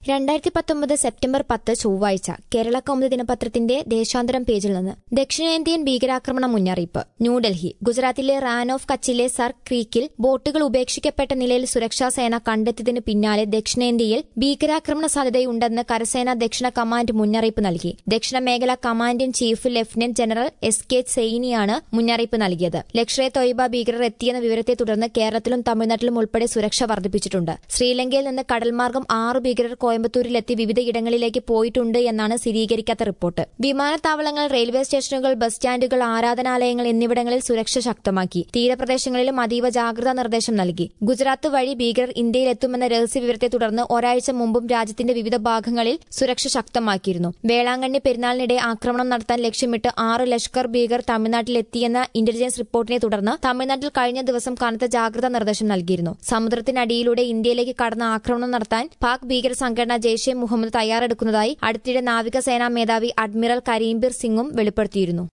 രണ്ടായിരത്തി പത്തൊമ്പത് സെപ്റ്റംബർ പത്ത് ചൊവ്വാഴ്ച കേരള കൗമുദി ദിനപത്രത്തിന്റെ ദേശാന്തരം പേജിൽ നിന്ന് ദക്ഷിണേന്ത്യൻ ഭീകരാക്രമണ മുന്നറിയിപ്പ് ന്യൂഡൽഹി ഗുജറാത്തിലെ റാൻ ഓഫ് കച്ചിലെ സർ ക്രീക്കിൽ ബോട്ടുകൾ ഉപേക്ഷിക്കപ്പെട്ട നിലയിൽ സുരക്ഷാ സേന കണ്ടെത്തിയതിനു പിന്നാലെ ദക്ഷിണേന്ത്യയിൽ ഭീകരാക്രമണ സാധ്യതയുണ്ടെന്ന് കരസേന ദക്ഷിണ കമാൻഡ് മുന്നറിയിപ്പ് നൽകി ദക്ഷിണ മേഖല command in chief lieutenant general S K സെയിനിയാണ് മുന്നറിയിപ്പ് നൽകിയത് ലഷ്കർ എ തൊയ്ബ ഭീകരർ എത്തിയെന്ന വിവരത്തെ തുടർന്ന് കേരളത്തിലും തമിഴ്നാട്ടിലും ഉൾപ്പെടെ സുരക്ഷ വർദ്ധിപ്പിച്ചിട്ടുണ്ട് ശ്രീലങ്കയിൽ നിന്ന് കടൽമാർഗം ആറ് ഭീകരർ കോയമ്പത്തൂരിലെത്തി വിവിധ ഇടങ്ങളിലേക്ക് പോയിട്ടുണ്ട് എന്നാണ് സ്ഥിരീകരിക്കാത്ത റിപ്പോർട്ട് വിമാനത്താവളങ്ങൾ റെയിൽവേ സ്റ്റേഷനുകൾ ബസ് സ്റ്റാൻഡുകൾ ആരാധനാലയങ്ങൾ എന്നിവിടങ്ങളിൽ സുരക്ഷ ശക്തമാക്കി തീരപ്രദേശങ്ങളിലും അതീവ ജാഗ്രതാ നിർദ്ദേശം നൽകി ഗുജറാത്ത് വഴി ഭീകരർ ഇന്ത്യയിലെത്തുമെന്ന രഹസ്യ വിവരത്തെ തുടർന്ന് ഒരാഴ്ച മുമ്പും രാജ്യത്തിന്റെ വിവിധ ഭാഗങ്ങളിൽ സുരക്ഷ ശക്തമാക്കിയിരുന്നു വേളാങ്കണ്ണി പെരുന്നാളിനിടെ ആക്രമണം നടത്താൻ ലക്ഷ്യമിട്ട് ആറ് ലഷ്കർ ഭീകർ തമിഴ്നാട്ടിലെത്തിയെന്ന ഇന്റലിജൻസ് റിപ്പോർട്ടിനെ തുടർന്ന് തമിഴ്നാട്ടിൽ കഴിഞ്ഞ ദിവസം കനത്ത ജാഗ്രതാ നിർദ്ദേശം നൽകിയിരുന്നു സമുദ്രത്തിനടിയിലൂടെ ഇന്ത്യയിലേക്ക് കടന്ന് ആക്രമണം നടത്താൻ പാക് ഭീകര സംഘടന ജെയ്ഷെ മുഹമ്മദ് തയ്യാറെടുക്കുന്നതായി അടുത്തിടെ നാവികസേനാ മേധാവി അഡ്മിറൽ കരീംബീർ സിംഗും വെളിപ്പെടുത്തിയിരുന്നു